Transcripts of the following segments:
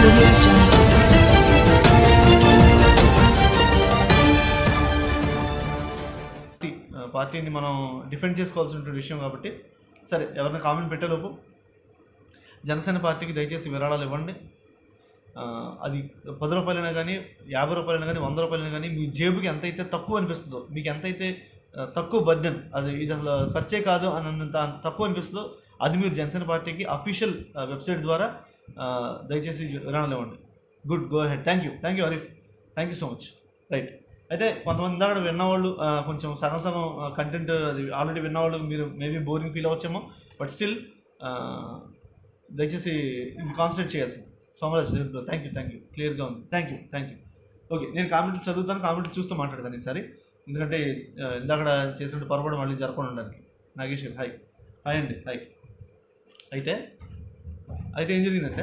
audio jungle. Party ఆ, పార్టీని మనం డిఫెండ్ చేసుకోవాల్సిన విషయం కాబట్టి సరే ఎవరైనా కామెంట్ పెట్టేలోపు జనసేన పార్టీకి దయచేసి విరాళాలు ఇవ్వండి ఆ, అది పది రూపాయలైనా కానీ యాభై రూపాయలైనా కానీ వంద రూపాయలైనా కానీ మీ జేబుకి ఎంతైతే తక్కువ అనిపిస్తుందో మీకు ఎంతైతే ఆ, తక్కువ బర్డెన్ అది ఇది అసలు ఖర్చే కాదు అని అన్నంత తక్కువ అనిపిస్తుందో అది మీరు జనసేన పార్టీకి అఫీషియల్ వెబ్సైట్ ద్వారా ఆ, దయచేసి విరాళాలు ఇవ్వండి good go ahead thank you thank you Harif thank you so much right అయితే కొంతమంది దాకా విన్నవాళ్ళు ఆ, కొంచెం సగం సగం కంటెంట్ అది ఆల్రెడీ విన్నవాళ్ళు మీరు మేబీ బోరింగ్ ఫీల్ అవ్వచ్చేమో బట్ స్టిల్ దయచేసి ఇది కాన్సన్ట్రేట్ చేయాల్సింది Somaraj thank you thank you క్లియర్గా ఉంది thank you thank you okay నేను కామెంట్లు చదువుతాను కామెంట్లు చూస్తూ మాట్లాడతాను ఈసారి ఎందుకంటే ఆ, ఇందాక చేసిన పొరపాటు మళ్ళీ జరగకుండా ఉండడానికి నాగేష్ గారు హాయ్ హాయ్ అండి హాయ్ అయితే అయితే ఏం జరిగిందంటే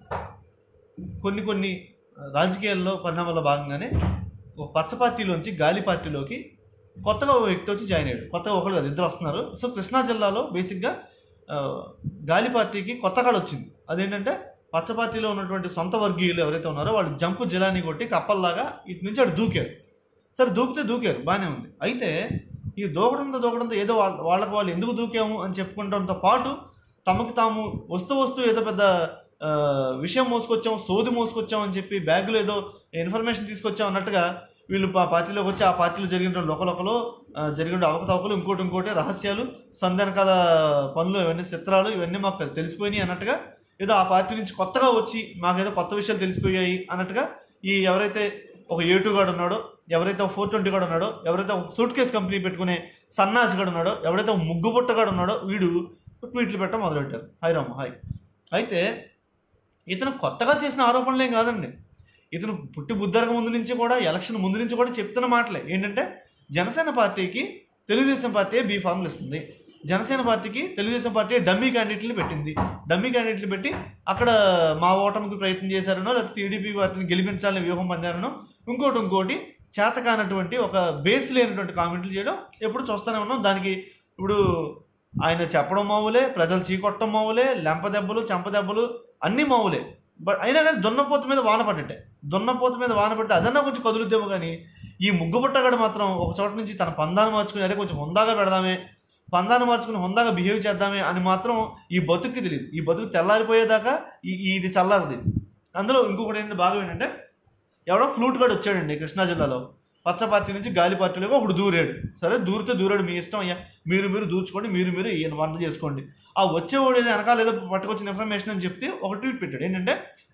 కొన్ని కొన్ని రాజకీయాల్లో పరిణామాల్లో భాగంగానే ఒక పచ్చ పార్టీలోంచి గాలి పార్టీలోకి కొత్తగా ఒక వ్యక్తి వచ్చి జాయిన్ అయ్యాడు కొత్తగా ఒకరు కాదు ఇద్దరు వస్తున్నారు సో కృష్ణా జిల్లాలో బేసిక్గా ఆ, గాలి పార్టీకి కొత్త కాడ వచ్చింది అదేంటంటే పచ్చ పార్టీలో ఉన్నటువంటి సొంత వర్గీయులు ఎవరైతే ఉన్నారో వాళ్ళు జంపు జిలాని కొట్టి కప్పల్లాగా ఇటు నుంచి అటు దూకారు సరే దూకితే దూకారు బాగానే ఉంది అయితే ఈ దూకడంతో దూకడంతో ఏదో వాళ్ళ వాళ్ళకి వాళ్ళు ఎందుకు దూకాము అని చెప్పుకోవడంతో పాటు తమకు తాము వస్తూ వస్తూ ఏదో పెద్ద ఆ, విషయం మోసుకొచ్చాం సోది మోసుకొచ్చాం అని చెప్పి బ్యాగులో ఏదో ఇన్ఫర్మేషన్ తీసుకొచ్చాం అన్నట్టుగా వీళ్ళు ఆ పార్టీలోకి వచ్చి ఆ పార్టీలో జరిగిన లోకలోకలు జరిగిన అవకతవకలు ఇంకోటి ఇంకోటి రహస్యాలు సందనకాల పనులు ఇవన్నీ చిత్రాలు ఇవన్నీ మాకు తెలిసిపోయినాయి అన్నట్టుగా ఏదో ఆ పార్టీ నుంచి కొత్తగా వచ్చి మాకేదో కొత్త విషయాలు తెలిసిపోయాయి అన్నట్టుగా ఈ ఎవరైతే ఒక ఏటు గాడు ఉన్నాడో ఎవరైతే ఒక ఫోర్ ట్వంటీ గాడు ఉన్నాడో ఎవరైతే ఒక సూట్ కేస్ కంపెనీ పెట్టుకునే సన్నాసి గాడు ఉన్నాడో ఎవరైతే ఒక ముగ్గు బుట్టగాడు ఉన్నాడో వీడు ట్వీట్లు పెట్టడం మొదలెట్టారు హాయ్ రామ్ హాయ్ అయితే ఇతను కొత్తగా చేసిన ఆరోపణలు ఏం కాదండి ఇతను పుట్టి బుద్ధరక ముందు నుంచి కూడా ఎలక్షన్ ముందు నుంచి కూడా చెప్తున్న మాటలే ఏంటంటే జనసేన పార్టీకి తెలుగుదేశం పార్టీ బీ ఫార్ములు ఇస్తుంది జనసేన పార్టీకి తెలుగుదేశం పార్టీ డమ్మీ క్యాండిడేట్లు పెట్టింది డమ్మీ క్యాండిడేట్లు పెట్టి అక్కడ మా ఓటమికి ప్రయత్నం చేశారనో లేకపోతే టీడీపీ పార్టీని గెలిపించాలని వ్యూహం పొందారనో ఇంకోటి ఇంకోటి చేత కానటువంటి ఒక బేస్ లేనటువంటి కామెంట్లు చేయడం ఎప్పుడు చూస్తూనే ఉన్నాం దానికి ఇప్పుడు ఆయన చెప్పడం మామూలే ప్రజలు చీకొట్టడం మామూలే లెంప దెబ్బలు చెంప దెబ్బలు అన్నీ మామూలే బట్ అయినా కానీ దున్నపోతు మీద వాన పడ్డట్టే దున్నపోతు మీద వాన పడితే అదన్నా కొంచెం కదులుద్దేమో కానీ ఈ ముగ్గుబుట్టగాడు మాత్రం ఒక చోట నుంచి తన పందాన్ని మార్చుకుని అదే కొంచెం హుందాగా పెడదామే పందాన్ని మార్చుకుని హుందాగా బిహేవ్ చేద్దామే అని మాత్రం ఈ బతుక్కి తెలియదు ఈ బతుకు తెల్లారిపోయేదాకా ఈ ఈ ఇది చల్లారది అందులో ఇంకొకటి ఏంటంటే భాగం ఏంటంటే ఎవడో ఫ్లూట్ గాడు వచ్చాడండి కృష్ణా జిల్లాలో పచ్చ పార్టీ నుంచి గాలి పార్టీలోకి ఒకడు దూరాడు సరే దూరితే దూరాడు మీ ఇష్టం అయ్యా మీరు మీరు దూర్చుకోండి మీరు మీరు ఈయన వంట చేసుకోండి ఆ వచ్చేవాడు ఏదో వెనకాల ఏదో పట్టుకొచ్చిన ఇన్ఫర్మేషన్ అని చెప్తే ఒక ట్వీట్ పెట్టాడు ఏంటంటే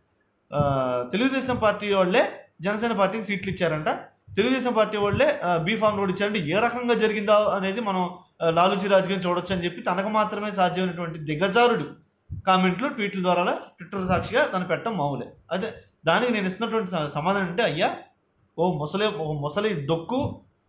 ఆ, తెలుగుదేశం పార్టీ వాళ్ళే జనసేన పార్టీకి సీట్లు ఇచ్చారంట తెలుగుదేశం పార్టీ వాళ్ళే ఆ, బీ ఫామ్ రోడ్ ఇచ్చారంటే ఏ రకంగా జరిగిందో అనేది మనం ఆ, లాలూజీ రాజకీయం చూడొచ్చు అని చెప్పి తనకు మాత్రమే సాధ్యమైనటువంటి దిగజారుడు కామెంట్లు ట్వీట్ల ద్వారా ట్విట్టర్ సాక్షిగా తను పెట్టడం మామూలే అదే దానికి నేను ఇస్తున్నటువంటి స- సమాధానం అంటే అయ్యా ఓ ముసలి ఒక ముసలి డొక్కు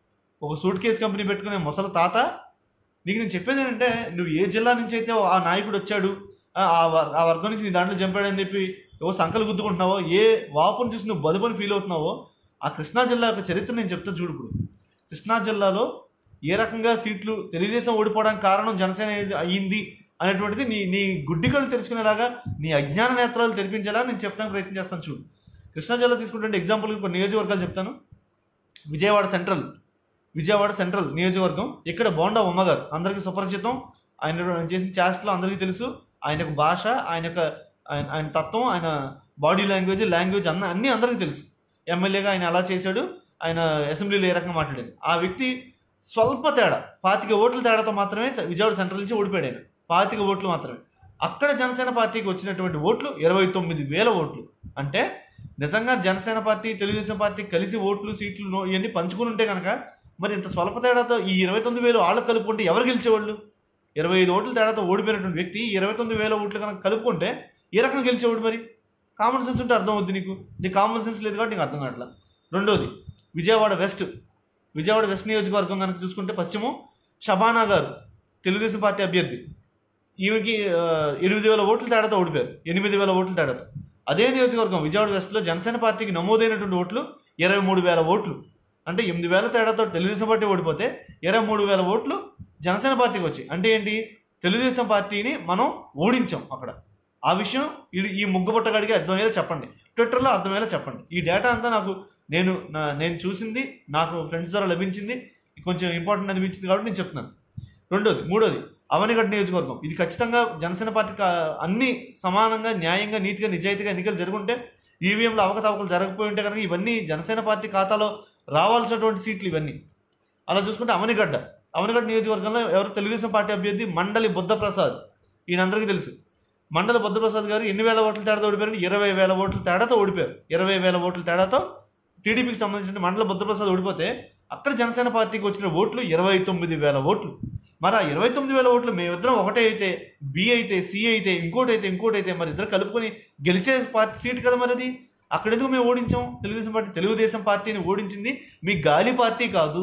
ఒక సూట్ కేస్ కంపెనీ పెట్టుకునే ముసలి తాత నీకు నేను చెప్పేది ఏంటంటే నువ్వు ఏ జిల్లా నుంచి అయితే ఆ నాయకుడు వచ్చాడు ఆ ఆ వర్- ఆ వర్గం నుంచి నీ దాంట్లో చంపాడని చెప్పి ఓ సంకలు గుద్దుకుంటున్నావో ఏ వాపుని చూసి నువ్వు బలుపని ఫీల్ అవుతున్నావో ఆ కృష్ణా జిల్లా యొక్క చరిత్ర నేను చెప్తాను చూడు ఇప్పుడు కృష్ణా జిల్లాలో ఏ రకంగా సీట్లు తెలుగుదేశం ఓడిపోవడానికి కారణం జనసేన అయ్యింది అనేటువంటిది నీ నీ గుడ్డి కళ్ళు తెలుసుకునేలాగా నీ అజ్ఞాన నేత్రాలు తెరిపించేలా నేను చెప్పడానికి ప్రయత్నం చేస్తాను చూడు కృష్ణా జిల్లా తీసుకుంటే ఎగ్జాంపుల్కి కొన్ని నియోజకవర్గాలు చెప్తాను విజయవాడ సెంట్రల్ విజయవాడ సెంట్రల్ నియోజకవర్గం ఇక్కడ బోండా ఉమ్మగారు అందరికీ సుపరిచితం ఆయన చేసిన చేష్టలు అందరికీ తెలుసు ఆయన యొక్క భాష ఆయన యొక్క ఆయన ఆయన తత్వం ఆయన బాడీ లాంగ్వేజ్ లాంగ్వేజ్ అన్న అన్నీ అందరికీ తెలుసు ఎమ్మెల్యేగా ఆయన అలా చేశాడు ఆయన అసెంబ్లీలో ఏ రకంగా మాట్లాడాడు ఆ వ్యక్తి స్వల్ప తేడా పాతిక ఓట్ల తేడాతో మాత్రమే విజయవాడ సెంట్రల్ నుంచి ఓడిపోయాడు ఆయన పాతిక ఓట్లు మాత్రమే అక్కడ జనసేన పార్టీకి వచ్చినటువంటి ఓట్లు ఇరవై తొమ్మిది వేల ఓట్లు అంటే నిజంగా జనసేన పార్టీ తెలుగుదేశం పార్టీ కలిసి ఓట్లు సీట్లు నో- ఇవన్నీ పంచుకుని ఉంటే కనుక మరి ఇంత స్వల్ప తేడాతో ఈ ఇరవై తొమ్మిది వేలు వాళ్ళు కలుపుకుంటే ఎవరు గెలిచేవాళ్ళు ఇరవై ఐదు ఓట్ల తేడాతో ఓడిపోయినటువంటి వ్యక్తి ఇరవై తొమ్మిది వేల ఓట్లు కనుక కలుపుకుంటే ఏ రకంగా గెలిచేవాడు మరి కామన్ సెన్స్ ఉంటే అర్థం అవుద్ది నీకు నీకు కామన్ సెన్స్ లేదు కాబట్టి నీకు అర్థం కావట్లా రెండోది విజయవాడ వెస్ట్ విజయవాడ వెస్ట్ నియోజకవర్గం కనుక చూసుకుంటే పశ్చిమం షబానా గారు తెలుగుదేశం పార్టీ అభ్యర్థి ఈమెకి ఆ, ఎనిమిది వేల ఓట్ల తేడాతో ఓడిపోయారు ఎనిమిది వేల ఓట్ల తేడాతో అదే నియోజకవర్గం విజయవాడ వెస్ట్లో జనసేన పార్టీకి నమోదైనటువంటి ఓట్లు ఇరవై మూడు వేల ఓట్లు అంటే ఎనిమిది వేల తేడాతో తెలుగుదేశం పార్టీ ఓడిపోతే ఇరవై మూడు వేల ఓట్లు జనసేన పార్టీకి వచ్చాయి అంటే ఏంటి తెలుగుదేశం పార్టీని మనం ఓడించాం అక్కడ ఆ విషయం ఇది ఈ ముగ్గుపట్టగాడికి అర్థమయ్యేలా చెప్పండి ట్విట్టర్లో అర్థమయ్యేలా చెప్పండి ఈ డేటా అంతా నాకు నేను నా- నేను చూసింది నాకు ఫ్రెండ్స్ ద్వారా లభించింది కొంచెం ఇంపార్టెంట్ అనిపించింది కాబట్టి నేను చెప్తున్నాను రెండోది మూడోది అవనిగడ్డ నియోజకవర్గం ఇది ఖచ్చితంగా జనసేన పార్టీ కా- అన్ని సమానంగా న్యాయంగా నీతిగా నిజాయితీగా ఎన్నికలు జరుగుంటే ఈవీఎంలో అవకతవకలు జరగకపోయి ఉంటే కనుక ఇవన్నీ జనసేన పార్టీ ఖాతాలో రావాల్సినటువంటి సీట్లు ఇవన్నీ అలా చూసుకుంటే అవనిగడ్డ అవనిగడ్డ నియోజకవర్గంలో ఎవరు తెలుగుదేశం పార్టీ అభ్యర్థి మండలి బుద్ధప్రసాద్ ఈయనందరికీ తెలుసు మండలి బుద్ధప్రసాద్ గారు ఎన్ని వేల ఓట్ల తేడాతో ఓడిపోయారు ఇరవై వేల ఓట్ల తేడాతో ఓడిపోయారు ఇరవై వేల ఓట్ల తేడాతో టీడీపీకి సంబంధించిన మండల బుద్ధప్రసాద్ ఓడిపోతే అక్కడ జనసేన పార్టీకి వచ్చిన ఓట్లు ఇరవై తొమ్మిది వేల ఓట్లు మరి ఆ ఇరవై తొమ్మిది వేల ఓట్లు మేమిద్దరం ఒకటే అయితే బి అయితే సి అయితే ఇంకోటి అయితే ఇంకోటి అయితే మరి ఇద్దరు కలుపుకొని గెలిచే పార్టీ సీట్ కదా మరి అది అక్కడ ఎందుకు మేము ఓడించాం తెలుగుదేశం పార్టీ తెలుగుదేశం పార్టీని ఓడించింది మీ గాలి పార్టీ కాదు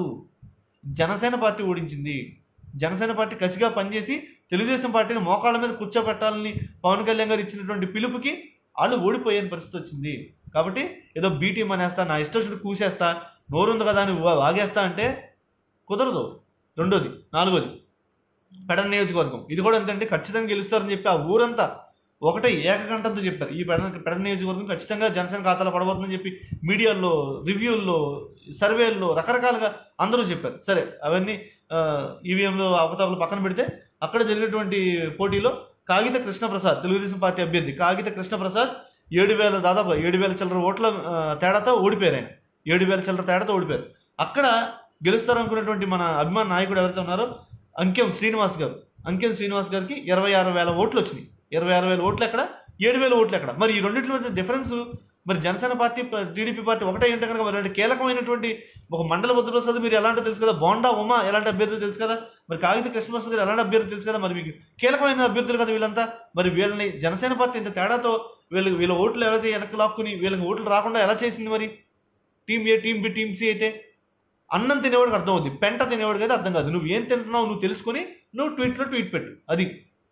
జనసేన పార్టీ ఓడించింది జనసేన పార్టీ కసిగా పనిచేసి తెలుగుదేశం పార్టీని మోకాళ్ళ మీద కూర్చోబెట్టాలని పవన్ కళ్యాణ్ గారు ఇచ్చినటువంటి పిలుపుకి వాళ్ళు ఓడిపోయే పరిస్థితి వచ్చింది కాబట్టి ఏదో బీటీఎం అనేస్తా నా ఇష్టం వచ్చినట్టు కూసేస్తా నోరుంది కదా అని వా- వాగేస్తా అంటే కుదరదు రెండోది నాలుగోది పెడన నియోజకవర్గం ఇది కూడా ఎంతంటే ఖచ్చితంగా గెలుస్తారని చెప్పి ఆ ఊరంతా ఒకటే ఏకకంఠంతో చెప్పారు ఈ పెడన పెడన నియోజకవర్గం ఖచ్చితంగా జనసేన ఖాతాలో పడబోతుందని చెప్పి మీడియాల్లో రివ్యూల్లో సర్వేల్లో రకరకాలుగా అందరూ చెప్పారు సరే అవన్నీ ఈవీఎంలో అవకతవకలు పక్కన పెడితే అక్కడ జరిగినటువంటి పోటీలో కాగిత కృష్ణప్రసాద్ తెలుగుదేశం పార్టీ అభ్యర్థి కాగిత కృష్ణప్రసాద్ ఏడు వేల దాదాపు ఏడు వేల చిల్లర ఓట్ల ఆ, తేడాతో ఓడిపోయారు ఆయన ఏడు వేల చిల్లర తేడాతో ఓడిపోయారు అక్కడ గెలుస్తారనుకున్నటువంటి మన అభిమాన నాయకుడు ఎవరైతే ఉన్నారో అంకెం శ్రీనివాస్ గారు అంకెం శ్రీనివాస్ గారికి ఇరవై ఆరు వేల ఓట్లు వచ్చినాయి ఇరవై ఆరు వేల ఓట్లు ఎక్కడ ఏడు వేల ఓట్లు ఎక్కడ మరి ఈ రెండింటి మధ్య డిఫరెన్స్ మరి జనసేన పార్టీ టీడీపీ పార్టీ ఒకటే ఏంటో కనుక మరి రెండు కీలకమైనటువంటి ఒక మండల భద్రప్రసాద్ మీరు ఎలాంటో తెలుసు కదా బోండా ఉమా ఎలాంటి అభ్యర్థులు తెలుసు కదా మరి కాగిత కృష్ణప్రసాద్ గారు ఎలాంటి అభ్యర్థులు తెలుసు కదా మరి మీకు కీలకమైన అభ్యర్థులు కదా వీళ్ళంతా మరి వీళ్ళని జనసేన పార్టీ ఇంత తేడాతో వీళ్ళకి వీళ్ళ ఓట్లు ఎవరైతే వెనక్కి లాక్కుని వీళ్ళకి ఓట్లు రాకుండా ఎలా చేసింది మరి team A team B team C అయితే అన్నం తినేవాడికి అర్థం అవుద్ది పెంట తినేవాడికి అయితే అర్థం కాదు నువ్వు ఏం తింటున్నావు నువ్వు తెలుసుకొని నువ్వు ట్వీట్లో ట్వీట్ పెట్టు అది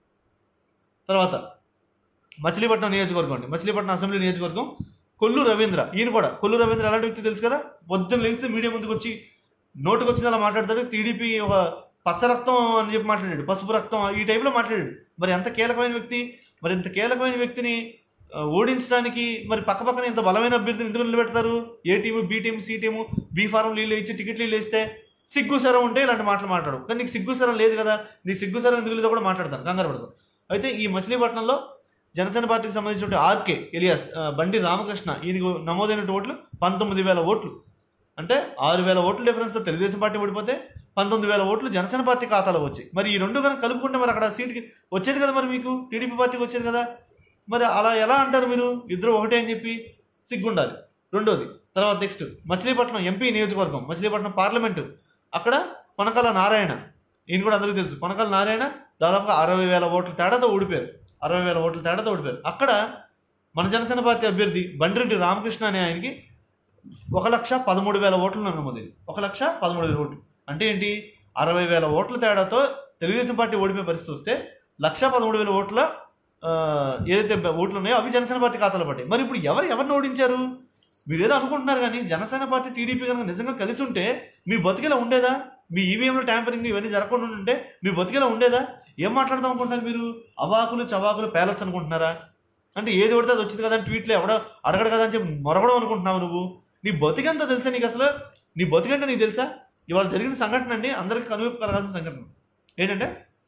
తర్వాత మచిలీపట్నం నియోజకవర్గం అండి మచిలీపట్నం అసెంబ్లీ నియోజకవర్గం కొల్లు రవీంద్ర ఈయన కూడా కొల్లు రవీంద్ర ఎలాంటి వ్యక్తి తెలుసు కదా పొద్దున్న లేస్తే మీడియా ముందుకు వచ్చి నోటుకు వచ్చిన అలా మాట్లాడతాడు టీడీపీ ఒక పచ్చ రక్తం అని చెప్పి మాట్లాడాడు పసుపు రక్తం ఈ టైప్లో మాట్లాడాడు మరి ఎంత కీలకమైన వ్యక్తి మరి ఇంత కీలకమైన వ్యక్తిని ఆ, ఓడించడానికి మరి పక్క పక్కన ఇంత బలమైన అభ్యర్థిని ఎందుకు నిలబెడతారు A team B team C team B form నీళ్ళు ఇచ్చి టికెట్లు వీళ్ళు ఇస్తే సిగ్గు సరం ఉంటే ఇలాంటి మాటలు మాట్లాడు కానీ నీకు సిగ్గు సరం లేదు కదా నీ సిగ్గు సరం ఎందుకు లేదో కూడా మాట్లాడతాను కంగారు పడతాను అయితే ఈ మచిలీపట్నంలో జనసేన పార్టీకి సంబంధించిన ఆర్కే ఎలియాస్ ఆ, బండి రామకృష్ణ ఈయనకు నమోదైన ఓట్లు పంతొమ్మిది వేల ఓట్లు అంటే ఆరు వేల ఓట్ల డిఫరెన్స్తో తెలుగుదేశం పార్టీ ఓడిపోతే పంతొమ్మిది వేల ఓట్లు జనసేన పార్టీ ఖాతాలో వచ్చాయి మరి ఈ రెండు కనుక కలుపుకుంటే మరి అక్కడ సీట్కి వచ్చేది కదా మరి మీకు టీడీపీ పార్టీకి వచ్చేది కదా మరి అలా ఎలా అంటారు మీరు ఇద్దరు ఒకటే అని చెప్పి సిగ్గుండాలి రెండోది తర్వాత నెక్స్ట్ మచిలీపట్నం ఎంపీ నియోజకవర్గం మచిలీపట్నం పార్లమెంటు అక్కడ కొనకల నారాయణ ఈయన కూడా అందరికీ తెలుసు కొనకల నారాయణ దాదాపుగా అరవై వేల ఓట్ల తేడాతో ఓడిపోయారు అరవై వేల ఓట్ల తేడాతో ఓడిపోయారు అక్కడ మన జనసేన పార్టీ అభ్యర్థి బండిరెడ్డి రామకృష్ణ అనే ఆయనకి ఒక లక్ష పదమూడు వేల ఓట్లు నమోదైంది ఒక లక్ష పదమూడు వేల ఓట్లు అంటే ఏంటి అరవై వేల ఓట్ల తేడాతో తెలుగుదేశం పార్టీ ఓడిపోయే పరిస్థితి వస్తే లక్ష పదమూడు వేల ఓట్ల ఆ, ఏదైతే ఓట్లు ఉన్నాయో అవి జనసేన పార్టీ ఖాతాలో పడ్డాయి మరి ఇప్పుడు ఎవరు ఎవరిని ఓడించారు మీరు ఏదో అనుకుంటున్నారు కానీ జనసేన పార్టీ టీడీపీ కనుక నిజంగా కలిసి ఉంటే మీ బతికేలా ఉండేదా మీ ఈవీఎంలో ట్యాంపరింగ్ ఇవన్నీ జరగకుండా ఉంటే మీ బతికేలా ఉండేదా ఏం మాట్లాడదాం అనుకుంటున్నారు మీరు అవాకులు చవాకులు పేలొచ్చు అనుకుంటున్నారా అంటే ఏది పడితే అది వచ్చింది కదా అని ట్వీట్లో ఎవడో అడగడు కదా అని చెప్పి మొరగడం అనుకుంటున్నావు నువ్వు నీ బతికెంత తెలుసా నీకు అసలు నీ బతికంటే నీకు తెలుసా ఇవాళ జరిగిన సంఘటన అండి అందరికీ కనువిప్పు కలగాల్సిన సంఘటన ఏంటంటే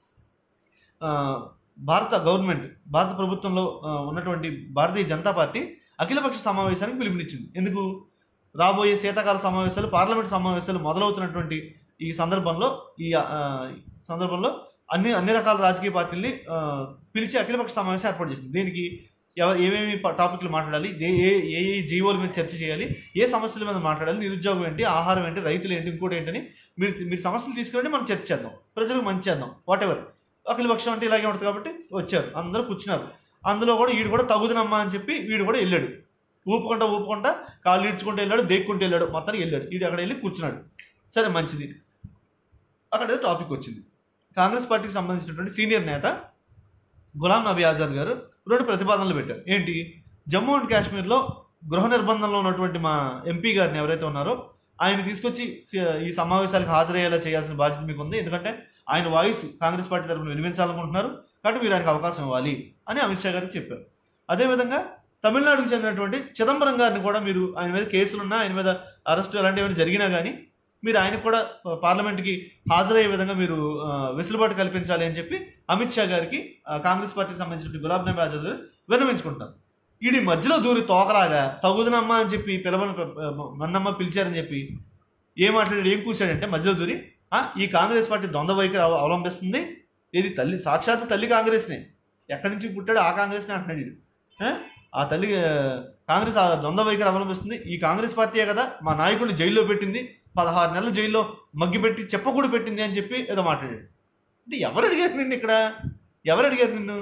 ఆ, భారత గవర్నమెంట్ భారత ప్రభుత్వంలో ఆ, ఉన్నటువంటి భారతీయ జనతా పార్టీ అఖిలపక్ష సమావేశానికి పిలుపునిచ్చింది ఎందుకు రాబోయే శీతాకాల సమావేశాలు పార్లమెంట్ సమావేశాలు మొదలవుతున్నటువంటి ఈ సందర్భంలో ఈ ఆ, సందర్భంలో అన్ని అన్ని రకాల రాజకీయ పార్టీల్ని ఆ, పిలిచి అఖిలపక్ష సమావేశం ఏర్పాటు చేసింది దీనికి ఎవరు ఏమేమి ప- టాపిక్లు మాట్లాడాలి ఏ ఏ ఏ ఏ జీవోల మీద చర్చ చేయాలి ఏ సమస్యల మీద మాట్లాడాలి నిరుద్యోగం ఏంటి ఆహారం ఏంటి రైతులు ఏంటి ఇంకోటి ఏంటని మీరు మీరు సమస్యలు తీసుకురండి మనం చర్చ చేద్దాం ప్రజలకు మంచి చేద్దాం వాట్ ఎవర్ అఖిలపక్షం అంటే ఇలాగే ఉంటుంది కాబట్టి వచ్చారు అందరూ కూర్చున్నారు అందులో కూడా వీడు కూడా తగుదనమ్మా అని చెప్పి వీడు కూడా వెళ్ళాడు ఊపుకుంటా ఊపుకుంటా కాళ్ళు ఈడ్చుకుంటూ వెళ్ళాడు దేక్కుంటూ వెళ్ళాడు మొత్తానికి వెళ్ళాడు వీడు అక్కడ వెళ్ళి కూర్చున్నాడు సరే మంచిది అక్కడ ఏదో టాపిక్ వచ్చింది కాంగ్రెస్ పార్టీకి సంబంధించినటువంటి సీనియర్ నేత గులాం నబీ ఆజాద్ గారు రెండు ప్రతిపాదనలు పెట్టారు ఏంటి జమ్మూ అండ్ కాశ్మీర్లో గృహ నిర్బంధంలో ఉన్నటువంటి మా ఎంపీ గారిని ఎవరైతే ఉన్నారో ఆయన తీసుకొచ్చి సి- ఈ సమావేశాలకు హాజరయ్యేలా చేయాల్సిన బాధ్యత మీకు ఉంది ఎందుకంటే ఆయన వాయిస్ కాంగ్రెస్ పార్టీ తరఫున వినిపించాలనుకుంటున్నారు కాబట్టి మీరు ఆయనకు అవకాశం ఇవ్వాలి అని అమిత్ షా గారికి చెప్పారు అదేవిధంగా తమిళనాడుకు చెందినటువంటి చిదంబరం గారిని కూడా మీరు ఆయన మీద కేసులున్నా ఆయన మీద అరెస్టు అలాంటివి ఏమైనా జరిగినా కానీ మీరు ఆయనకు కూడా పార్లమెంట్కి హాజరయ్యే విధంగా మీరు ఆ, వెసులుబాటు కల్పించాలి అని చెప్పి అమిత్ షా గారికి ఆ, కాంగ్రెస్ పార్టీకి సంబంధించిన గులాబ్ నబీ ఆజాద్ గారు విన్నవించుకుంటారు ఈడి మధ్యలో దూరి తోకలాగా తగుదనమ్మ అని చెప్పి పిలవని మన్నమ్మ పిలిచారని చెప్పి ఏం మాట్లాడాడు ఏం కూర్చాడంటే మధ్యలో దూరి "ఆ, ఈ కాంగ్రెస్ పార్టీ ద్వంద్వ వైఖరి అవ- అవలంబిస్తుంది ఇది తల్లి సాక్షాత్ తల్లి కాంగ్రెస్నే ఎక్కడి నుంచి పుట్టాడు ఆ కాంగ్రెస్నే అంటున్నాడు వీడు. ఆ? ఆ తల్లి ఆ, కాంగ్రెస్ ఆ ద్వంద్వ వైఖరి అవలంబిస్తుంది ఈ కాంగ్రెస్ పార్టీయే కదా మా నాయకుడిని జైల్లో పెట్టింది పదహారు నెలలు జైల్లో మగ్గిపెట్టి చెప్పకూడ పెట్టింది అని చెప్పి ఏదో మాట్లాడాడు అంటే ఎవరు అడిగారు నిన్ను ఇక్కడ ఎవరు అడిగారు నిన్ను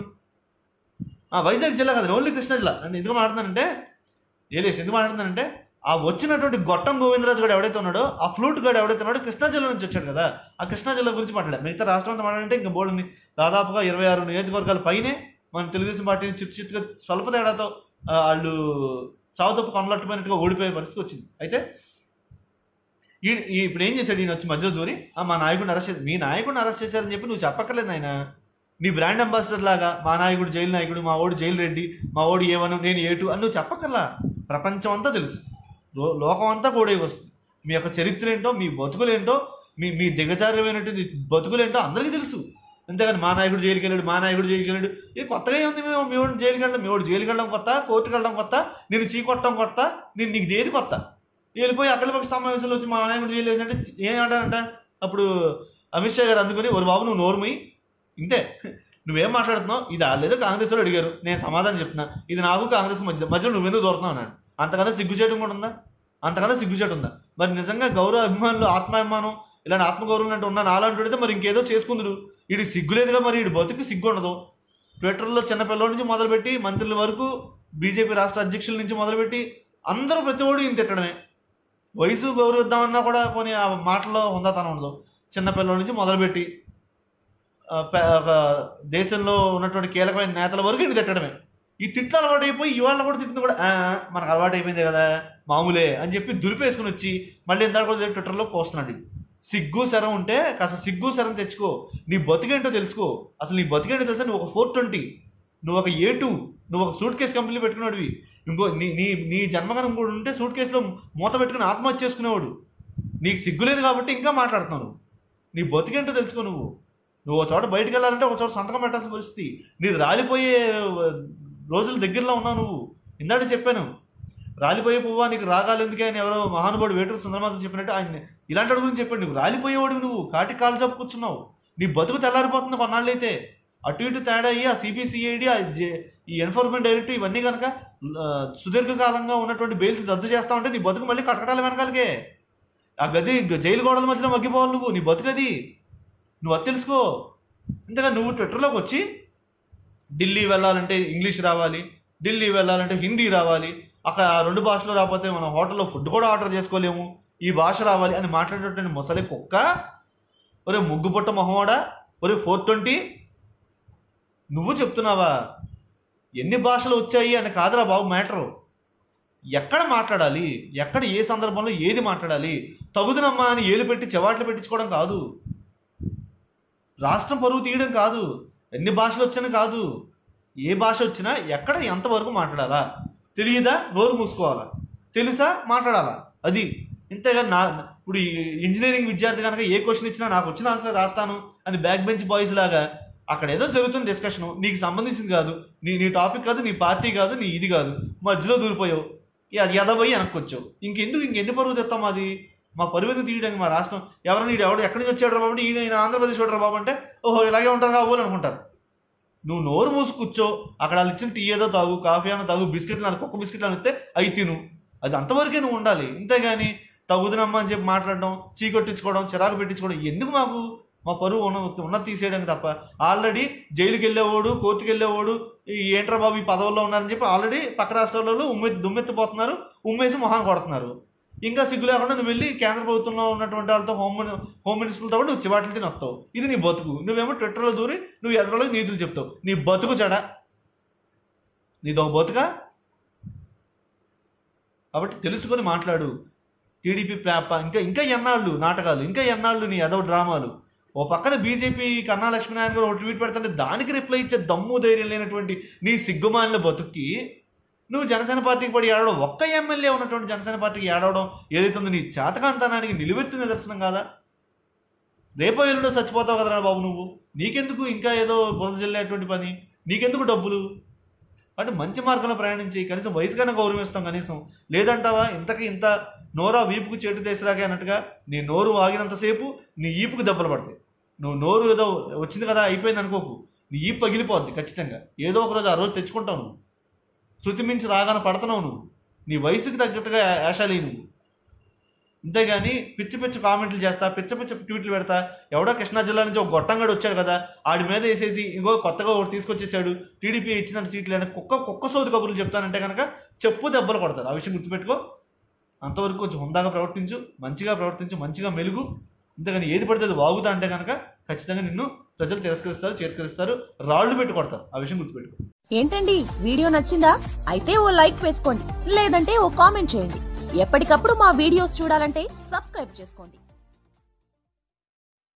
ఆ వైజాగ్ జిల్లా కదా ఓన్లీ కృష్ణా జిల్లా నేను ఎందుకు మాట్లాడుతానంటే ఏలేష్ ఎందుకు మాట్లాడుతానంటే ఆ వచ్చినటువంటి గొట్టం గోవిందరాజు గారు ఎవడైతే ఉన్నాడో ఆ ఫ్లూట్ గారు ఎవడైతే ఉన్నాడో కృష్ణా జిల్లా నుంచి వచ్చాడు కదా ఆ కృష్ణా జిల్లా గురించి మాట్లాడారు మిగతా రాష్ట్రం అంతా మాట్లాడంటే ఇంకా బోర్డుని దాదాపుగా ఇరవై ఆరు నియోజకవర్గాల పైనే మన తెలుగుదేశం పార్టీని చిత్తు చిత్తుగా స్వల్ప తేడాతో ఆ, వాళ్ళు చావుతప్పు కొనలట్టుపోయినట్టుగా ఓడిపోయే పరిస్థితి వచ్చింది అయితే ఈ ఈ- ఇప్పుడు ఏం చేశాడు ఈయన వచ్చి మధ్యలో దూరి "ఆ, మా నాయకుడిని అరెస్ట్ చేసి మీ నాయకుడిని అరెస్ట్ చేశారని చెప్పి నువ్వు చెప్పక్కర్లేదు ఆయన నీ బ్రాండ్ అంబాసిడర్ లాగా మా నాయకుడు జైలు నాయకుడు మా ఓడు జైలు రెడ్డి మా ఓడు ఏమను నేను ఏటు అని నువ్వు చెప్పక్కర్లా ప్రపంచం అంతా తెలుసు లో- లోకం అంతా కూడా వస్తుంది మీ యొక్క చరిత్ర ఏంటో మీ బతుకులేంటో మీ మీ దిగజారమైనటువంటి బతుకులేంటో అందరికీ తెలుసు అంతేగాని మా నాయకుడు జైలుకి వెళ్ళాడు మా నాయకుడు జైలుకి వెళ్ళాడు ఇది కొత్తగా ఏముంది మేము మీ వాడు జైలుకి వెళ్ళడం మీ వాడు జైలుకి వెళ్ళడం కొత్త కోర్టుకి వెళ్ళడం కొత్త నేను చీకొట్టడం కొత్త నేను నీకు దేది కొత్త వెళ్ళిపోయి అఖిలపక్ష సమావేశంలో వచ్చి మా నాయకుడు జైలు వేసి అంటే ఏమంటారంట అప్పుడు అమిత్ షా గారు అందుకుని ఒక బాబు నువ్వు నోరుమి ఇంతే నువ్వేం మాట్లాడుతున్నావు ఇది వాళ్ళేదో కాంగ్రెస్ వాళ్ళు అడిగారు నేను సమాధానం చెప్తున్నా ఇది నాకు కాంగ్రెస్ మధ్య మధ్యలో నువ్వెందుకు దూరుతున్నావు అన్నాడు అంతకన్నా సిగ్గు చేయడం కూడా ఉందా అంతకన్నా సిగ్గు చేయడం ఉందా మరి నిజంగా గౌరవ అభిమానులు ఆత్మాభిమానం ఇలాంటి ఆత్మగౌరవం అంటే ఉన్న నాలంటే మరి ఇంకేదో చేసుకుందరు వీడికి సిగ్గు లేదుగా మరి వీడి బతుకు సిగ్గు ఉండదు ట్విట్టర్లో చిన్నపిల్లల నుంచి మొదలుపెట్టి మంత్రుల వరకు బీజేపీ రాష్ట్ర అధ్యక్షుల నుంచి మొదలుపెట్టి అందరూ ప్రతి ఒడు ఈయన తిట్టడమే వయసు గౌరవిద్దామన్నా కూడా కొన్ని ఆ మాటల్లో హుందాతనం ఉండదు చిన్నపిల్లల నుంచి మొదలుపెట్టి ఆ, పే- ఒక దేశంలో ఉన్నటువంటి కీలకమైన నేతల వరకు ఇంటి తిట్టడమే ఈ తిట్లు అలవాటు అయిపోయి ఇవాళ కూడా తిట్టింది కూడా "ఆ, మనకు అలవాటు అయిపోయింది కదా మామూలే అని చెప్పి దులిపేసుకుని వచ్చి మళ్ళీ ఇందాక కూడా ట్విట్టర్లో కోస్తున్నాడు సిగ్గు శరం ఉంటే కాస్త సిగ్గు శరం తెచ్చుకో నీ బతికేంటో తెలుసుకో అసలు నీ బతికేంటో తెలుసా నువ్వు ఒక ఫోర్ ట్వంటీ నువ్వు ఒక ఏ టూ నువ్వు ఒక సూట్ కేసు కంపెనీ పెట్టుకున్నాడువి ఇంకో నీ నీ నీ జన్మగనం కూడా ఉంటే సూట్ కేసులో మూత పెట్టుకుని ఆత్మహత్య చేసుకునేవాడు నీకు సిగ్గు లేదు కాబట్టి ఇంకా మాట్లాడుతున్నావు నువ్వు. నీ బతికేంటో తెలుసుకో నువ్వు నువ్వు ఒక చోట బయటకు వెళ్ళాలంటే ఒక చోట సంతకం పెట్టాల్సిన పరిస్థితి నీది రాలిపోయే రోజుల దగ్గరలో ఉన్నావు నువ్వు ఇందాక చెప్పాను రాలిపోయే పువ్వా నీకు రాగాలు ఎందుకే అని ఎవరో మహానుభావుడు వేటూరు సుందరమాత చెప్పినట్టు ఆయన ఇలాంటి వాడి గురించి చెప్పాడు నువ్వు రాలిపోయేవాడు నువ్వు కాటి కాలు చెప్పు కూర్చున్నావు నీ బతుకు తెల్లారిపోతుంది కొన్నాళ్ళైతే అటు ఇటు తేడా అయ్యి ఆ సిబిసిఐడి ఆ జే- ఈ ఎన్ఫోర్స్మెంట్ డైరెక్టివ్ ఇవన్నీ కనుక ఆ, సుదీర్ఘకాలంగా ఉన్నటువంటి బెయిల్స్ రద్దు చేస్తా ఉంటే నీ బతుకు మళ్ళీ కటకటాల వెనకాలకే ఆ గది జైలు గోడల మధ్యలో మగ్గిపోవాలి నువ్వు నీ బతుకది నువ్వు అది తెలుసుకో ఇంతగా నువ్వు ట్విట్టర్లోకి వచ్చి ఢిల్లీ వెళ్ళాలంటే ఇంగ్లీష్ రావాలి ఢిల్లీ వెళ్ళాలంటే హిందీ రావాలి అక్కడ ఆ రెండు భాషలు రాకపోతే మనం హోటల్లో ఫుడ్ కూడా ఆర్డర్ చేసుకోలేము ఈ భాష రావాలి అని మాట్లాడేటువంటి ముసలి కుక్క ఒరే ముగ్గు పుట్ట మొహమోడా ఒరే ఫోర్ ట్వంటీ నువ్వు చెప్తున్నావా ఎన్ని భాషలు వచ్చాయి అని కాదురా బాబు మ్యాటరు ఎక్కడ మాట్లాడాలి ఎక్కడ ఏ సందర్భంలో ఏది మాట్లాడాలి తగుదనమ్మా అని ఏలు పెట్టి చెవాట్లు పెట్టించుకోవడం కాదు రాష్ట్రం పరువు తీయడం కాదు ఎన్ని భాషలు వచ్చినా కాదు ఏ భాష వచ్చినా ఎక్కడ ఎంతవరకు మాట్లాడాలా తెలియదా నోరు మూసుకోవాలా తెలుసా మాట్లాడాలా అది ఇంతేగా నా ఇప్పుడు ఈ ఇంజనీరింగ్ విద్యార్థి కనుక ఏ క్వశ్చన్ ఇచ్చినా నాకు వచ్చిన ఆన్సర్ రాస్తాను అని బ్యాక్ బెంచ్ బాయ్స్ లాగా అక్కడ ఏదో జరుగుతుంది డిస్కషన్ నీకు సంబంధించింది కాదు నీ నీ టాపిక్ కాదు నీ పార్టీ కాదు నీ ఇది కాదు మధ్యలో దూరిపోయావు ఇక అది ఎదబోయి వెనక్కి వచ్చావు ఇంకెందుకు ఇంకెన్ని పరువు తెస్తాం అది మా పరిమితి తీయడానికి మా రాష్ట్రం ఎవరు నీడు ఎవడు ఎక్కడి నుంచి వచ్చాడు రా బాబు అంటే ఈయన ఈయన ఆంధ్రప్రదేశ్ వాడు రా బాబు అంటే ఓహో ఇలాగే ఉంటారు కాబోలు అనుకుంటారు నువ్వు నోరు మూసి కూర్చో అక్కడ వాళ్ళు ఇచ్చిన టీ ఏదో తాగు కాఫీ అన్న తాగు బిస్కెట్లు అని కుక్క బిస్కెట్లు అని ఇస్తే అవి తిను అది అంతవరకే నువ్వు ఉండాలి ఇంతేగాని తగుదనమ్మా అని చెప్పి మాట్లాడడం చీకొట్టించుకోవడం చిరాకు పెట్టించుకోవడం ఎందుకు మాకు మా పరువు ఉన్న ఉన్నది తీసేయడానికి తప్ప ఆల్రెడీ జైలుకి వెళ్ళేవాడు కోర్టుకి వెళ్ళేవాడు ఈ ఏంట్రా బాబు ఈ పదవుల్లో ఉన్నారని చెప్పి ఆల్రెడీ పక్క రాష్ట్రాలలో ఉమ్మె దుమ్మెత్తిపోతున్నారు ఉమ్మేసి మొహాన్ని కొడుతున్నారు ఇంకా సిగ్గు లేకుండా నువ్వు వెళ్ళి కేంద్ర ప్రభుత్వంలో ఉన్నటువంటి వాళ్ళతో హోమ్ మిని- హోమ్ మినిస్టర్లతో కూడా నువ్వు చివాట్లు తిని వస్తావు ఇది నీ బతుకు నువ్వేమో ట్విట్టర్లో దూరి నువ్వు ఎదురులో నీతులు చెప్తావు నీ బతుకు చెడ నీదో బతుక కాబట్టి తెలుసుకొని మాట్లాడు టీడీపీ ప్లాప ఇంకా ఇంకా ఎన్నాళ్ళు నాటకాలు ఇంకా ఎన్నాళ్ళు నీ ఎదవ డ్రామాలు ఓ పక్కన బీజేపీ కన్నా లక్ష్మీనారాయణ గారు ఒక ట్వీట్ పెడుతుంటే దానికి రిప్లై ఇచ్చే దమ్ము ధైర్యం లేనటువంటి నీ సిగ్గుమాలిన బతుక్కి నువ్వు జనసేన పార్టీకి పడి ఏడవడం ఒక్క ఎమ్మెల్యే ఉన్నటువంటి జనసేన పార్టీకి ఏడవడం ఏదైతే ఉందో నీ చేతకాంతనానికి నిలువెత్తు నిదర్శనం కాదా రేపో ఎల్లుండో చచ్చిపోతావు కదరా బాబు నువ్వు నీకెందుకు ఇంకా ఏదో బురద జల్లేటువంటి పని నీకెందుకు డబ్బులు అంటే మంచి మార్గంలో ప్రయాణించి కనీసం వయసుగానే గౌరవిస్తాం కనీసం లేదంటావా ఇంతకి ఇంత నోరా వీపుకు చెట్టు దేశరాకే అన్నట్టుగా నీ నోరు ఆగినంతసేపు నీ ఈపుకు దెబ్బలు పడతాయి నువ్వు నోరు ఏదో వచ్చింది కదా అయిపోయింది అనుకోకు నీ ఈపు పగిలిపోద్ది ఖచ్చితంగా ఏదో ఒక రోజు ఆ రోజు తెచ్చుకుంటావు నువ్వు శృతి మించి రాగానే పడుతున్నావు నువ్వు నీ వయసుకి తగ్గట్టుగా యాషాలి నువ్వు అంతేగాని పిచ్చి పిచ్చి కామెంట్లు చేస్తా పిచ్చ పిచ్చ ట్వీట్లు పెడతా ఎవడో కృష్ణా జిల్లా నుంచి ఒక గొట్టంగాడు వచ్చాడు కదా ఆడి మీద వేసేసి ఇంకో కొత్తగా ఒకటి తీసుకొచ్చేసాడు టీడీపీ ఇచ్చిన సీట్లు అని కుక్క కుక్క సోది కబుర్లు చెప్తానంటే కనుక చెప్పు దెబ్బలు కొడతారు ఆ విషయం గుర్తుపెట్టుకో అంతవరకు కొంచెం హుందాగా ప్రవర్తించు మంచిగా ప్రవర్తించు మంచిగా మెలుగు అంతేగాని ఏది పడితే అది వాగుతా అంటే కనుక ఖచ్చితంగా నిన్ను ప్రజలు తిరస్కరిస్తారు చేతికరిస్తారు రాళ్ళు పెట్టి కొడతారు ఆ విషయం గుర్తుపెట్టుకో ఏంటండి వీడియో నచ్చిందా అయితే ఓ లైక్ వేసుకోండి లేదంటే ఓ కామెంట్ చేయండి ఎప్పటికప్పుడు మా వీడియోస్ చూడాలంటే సబ్స్క్రైబ్ చేసుకోండి